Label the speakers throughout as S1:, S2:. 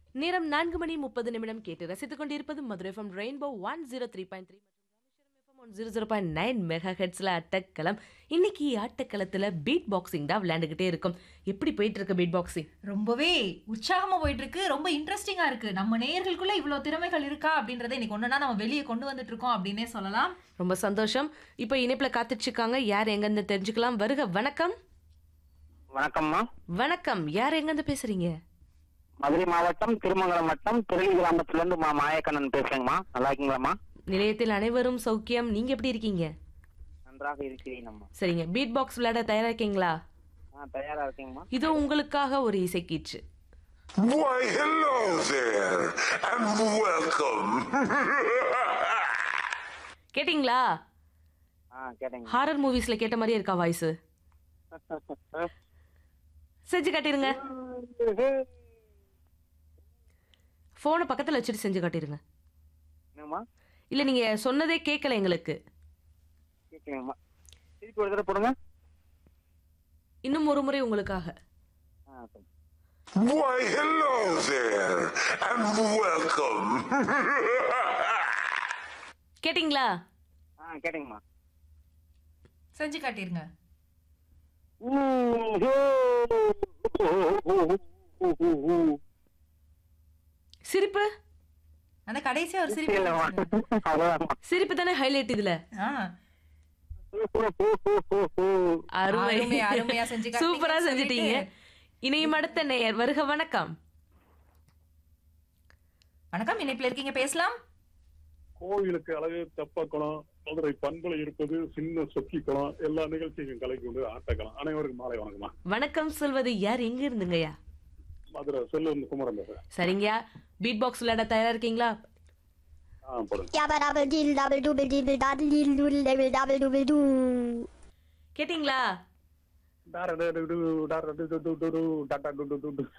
S1: நேரம் நான்கு மணி முப்பது நிமிடம் கேட்டு ரசித்துக் கொண்டிருப்பது Madurai FM Rainbow one zero three point three one zero zero point nine mega ஹெட்ஸில் அட்டக்களம் இன்னைக்கு ஆட்டக்களத்தில் பீட் பாக்ஸிங் தான் விளையாண்டுக்கிட்டே இருக்கும் எப்படி போயிட்டு இருக்கு பீட் பாக்ஸிங்
S2: ரொம்பவே உற்சாகமா போயிட்டு இருக்கு ரொம்ப இன்ட்ரெஸ்டிங்கா இருக்கு நம்ம நேயர்களுக்குள்ள இவ்வளவு திறமைகள் இருக்கா அப்படின்றத இன்னைக்கு ஒண்ணுனா நம்ம வெளியே கொண்டு வந்துட்டு இருக்கோம் அப்படின்னே சொல்லலாம்
S1: ரொம்ப சந்தோஷம் இப்போ இணைப்பில் காத்துட்டு இருக்காங்க யார் எங்கேருந்து தெரிஞ்சுக்கலாம் வருக வணக்கம்
S3: வணக்கம்மா
S1: வணக்கம் யார் எங்கேருந்து பேசுறீங்க
S3: மதுரை மாவட்டம் திருமங்கலம் வட்டம் திருளி கிராமத்துல இருந்து மா மாயக்கண்ணன் பேசுறேங்கம்மா நல்லா இருக்கீங்களாம்மா
S1: நிலையத்தில் அனைவரும் சௌக்கியம் நீங்க எப்படி இருக்கீங்க
S3: நன்றாக இருக்கிறீங்கம்மா
S1: சரிங்க பீட் பாக்ஸ் விளையாட தயாரா இருக்கீங்களா
S3: ஆ தயாரா இருக்கீங்கம்மா
S1: இது உங்களுக்காக ஒரு இசைக்கீச்சு
S4: Why, hello there, and welcome.
S1: கேட்டிங்களா
S3: ஆ கேட்டேங்க
S1: ஹாரர் மூவிஸ்ல கேட்ட மாதிரியே இருக்கா வாய்ஸ் செஞ்சு காட்டிருங்க போனை பக்கத்துல வச்சுட்டு செஞ்சு காட்டிருங்க
S3: என்னம்மா
S1: இல்ல நீங்க சொன்னதே கேட்கல எங்களுக்கு
S3: கேட்கலங்கம்மா திருப்பி ஒரு தடவை போடுங்க
S1: இன்னும் ஒரு முறை உங்களுக்காக
S3: ஆ சரி.
S4: Why, hello there, and welcome.
S1: கேட்டிங்களா
S3: ஆ கேட்டேங்கம்மா
S2: செஞ்சு காட்டிருங்க
S1: சிரிப்பு
S2: அந்த கடைசியா ஒரு சிரிப்பு
S3: இல்லம்மா
S2: வந்துச்சு.
S3: அவ்வளவுதான்மா
S1: சிரிப்பு தானே ஹைலைட் இதுல
S2: ஆ,
S1: அருமை
S2: அருமை, அருமையா செஞ்சு காட்டினீங்க
S1: சூப்பரா செஞ்சிட்டீங்க
S2: சொல்லிட்டு.
S1: இணையும் அடுத்த நேயர் வருக வணக்கம்
S2: வணக்கம் இணைப்புல இருக்கீங்க பேசலாம்
S5: கோவிலுக்கு அழகு தெப்பக்குளம் மதுரை பண்பலை இருப்பது சின்ன சொக்கி குளம் எல்லா நிகழ்ச்சிக்கும் கலக்கி கொண்டு ஆட்டக்கலாம் அனைவருக்கும் மாலை வணக்கம்மா
S1: வணக்கம் சொல்வது யார் எங்க இருந்துங்கய்யா
S5: மதுரை செல்லூர் குமரன் பேசுறேன்
S1: சரிங்கய்யா பீட் பாக்ஸ் விளையாட தயாரா இருக்கீங்களா
S5: ஆ போடுங்க
S6: Yabba dabba dill dabba dubba dibba dabba dill doodle dabba dabba dubba doo.
S1: கேட்டிங்களா
S5: டாரா டு டு டு, டாரா டு டு டு டு டு, டாடா டு டு டு டு.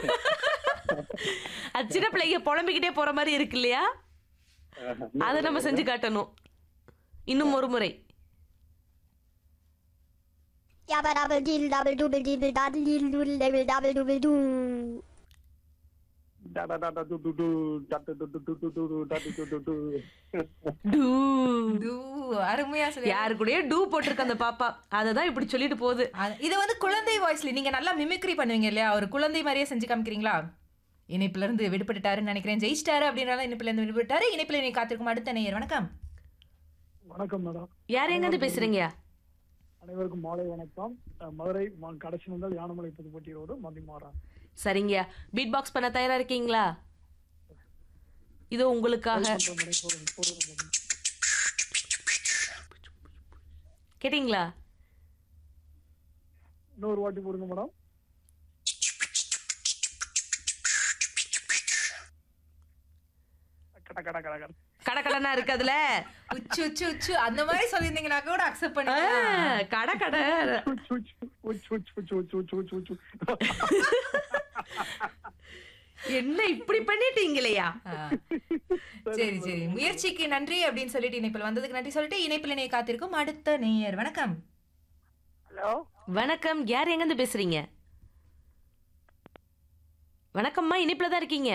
S1: அது சின்ன பிள்ளைங்க புலம்பிக்கிட்டே போற மாதிரி இருக்கு இல்லையா அதை நம்ம செஞ்சு காட்டணும் இன்னும் ஒரு முறை
S6: Yabba dabba dill dabba dubba dibba dabba dill doodle dabba dabba dubba doo.
S5: டாடா டாடா டு டு டு, டாடா டு டு டு டு டு டு, டாடா டு டு டு.
S1: டூ
S2: டூ, அருமையா சொல்லி
S1: யாரு கூடயே டூ போட்டிருக்க அந்த பாப்பா அதை தான் இப்படி சொல்லிட்டு போகுது
S2: அது- இது வந்து குழந்தை வாய்ஸ்ல நீங்க நல்லா மிமிக்ரி பண்ணுவீங்க இல்லையா ஒரு குழந்தை மாதிரியே செஞ்சு காமிக்கிறீங்களா இணைப்புல இருந்து விடுபட்டுட்டாருன்னு நினைக்கிறேன் ஜெயிச்சிட்டாரு அப்படின்னால இணைப்புல இருந்து விடுபட்டாரு இணைப்புல நீ காத்திருக்கும் அடுத்த நேயர் வணக்கம்
S5: வணக்கம் மேடம்
S1: யார் எங்க இருந்து பேசுறீங்க
S5: அனைவருக்கும் மாலை வணக்கம் அஹ், மதுரை ம- கடைசி வந்தால் யானமலை புதுப்பட்டி ரோடு மதிமாறா
S1: சரிங்கய்யா பீட் பாக்ஸ் பண்ண தயாரா இருக்கீங்களா இதோ உங்களுக்காக கேட்டிங்களா
S5: இன்னொரு வாட்டி போடுங்க மேடம் கட கட கட கட
S1: கடக்கடனா இருக்கு அதுல
S2: உச்சு உச்சு உச்சு அந்த மாதிரி சொல்லியிருந்தீங்கன்னா கூட அக்செப்ட்
S1: ஆ,
S2: பண்ணி
S1: கடை கடை
S5: உச், உச், உச், உச், உச், உச், உச், உச், உச், உச்.
S1: என்ன இப்படி பண்ணிட்டீங்களையா
S2: சரி சரி முயற்சிக்கு நன்றி அப்படின்னு சொல்லிட்டு இணைப்பில் வந்ததுக்கு நன்றி சொல்லிட்டு இணைப்பில் இணைய காத்திருக்கும் அடுத்த நேயர் வணக்கம்
S3: ஹலோ
S1: வணக்கம் யார் எங்க இருந்து பேசுறீங்க வணக்கம்மா இனிப்புல தான் இருக்கீங்க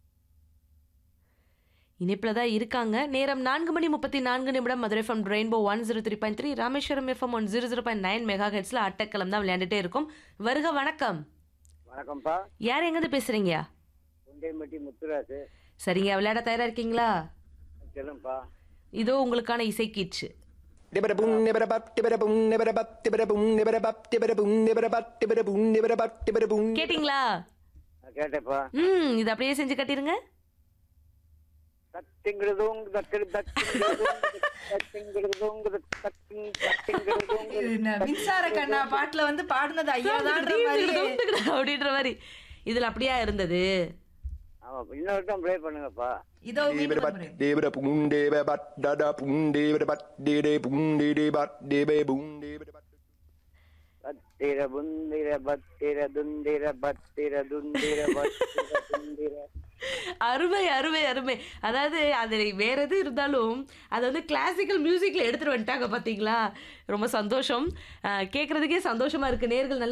S1: இனிப்புல தான் இருக்காங்க நேரம் நான்கு மணி முப்பத்தி நான்கு நிமிடம் Madurai FM Rainbow one zero three point three Rameswaram FM one zero zero point nine mega ஹெட்ஸ்ல அட்டக்கலம் தான் விளையாண்டுட்டே இருக்கும் வருக வணக்கம்
S3: வணக்கம்ப்பா
S1: யார் எங்க இருந்து பேசுறீங்க
S3: குண்டைமட்டி முத்துராஜு
S1: சரிங்க விளையாட தயாரா இருக்கீங்களா
S3: சொல்லுங்கப்பா
S1: இதோ உங்களுக்கான இசைக்கீச்சு
S7: Dibba boom, dibba bop, dibba boom, dibba bop, dibba boom, dibba bop, dibba boom, dibba bop, dibba boom, dibba bop, dibba boom.
S1: கேட்டிங்களா
S3: நான் கேட்டேப்பா
S1: ம் இது அப்படியே செஞ்சு காட்டிருங்க
S3: தத்திங்கிடுதோங் தத்திடு தத்திங்கிடுதோங் தத்திங்கிடுதோங் தத்திங் தத்திங்கிடுதோங்
S2: இது என்ன, மின்சார கண்ணா பாட்டுல வந்து பாடுனது ஐயா
S1: அப்படின்ற மாதிரி இதுல அப்படியா இருந்தது
S3: ஆமா இன்னொரு டைம் ப்ளே பண்ணுங்கப்பா
S2: இதோ
S7: Dibba
S2: மீண்டும்
S7: bop,
S2: ஒரு முறை.
S7: dibba boom, dibba bop, da da boom, dibba bop, dibba boom, dibba bop, dibba boom, dibba bop.
S3: பத்திர புந்திர பத்திர துந்திர பத்திர துந்திர பத்திர துந்திர
S1: அருமை அருமை அருமை அதாவது அது வேற எது இருந்தாலும் அதை வந்து கிளாசிக்கல் மியூசிக்ல எடுத்துட்டு வந்துட்டாங்க பாத்தீங்களா ரொம்ப சந்தோஷம் அஹ் கேட்கறதுக்கே சந்தோஷமா இருக்கு நேர்கள் நல்லா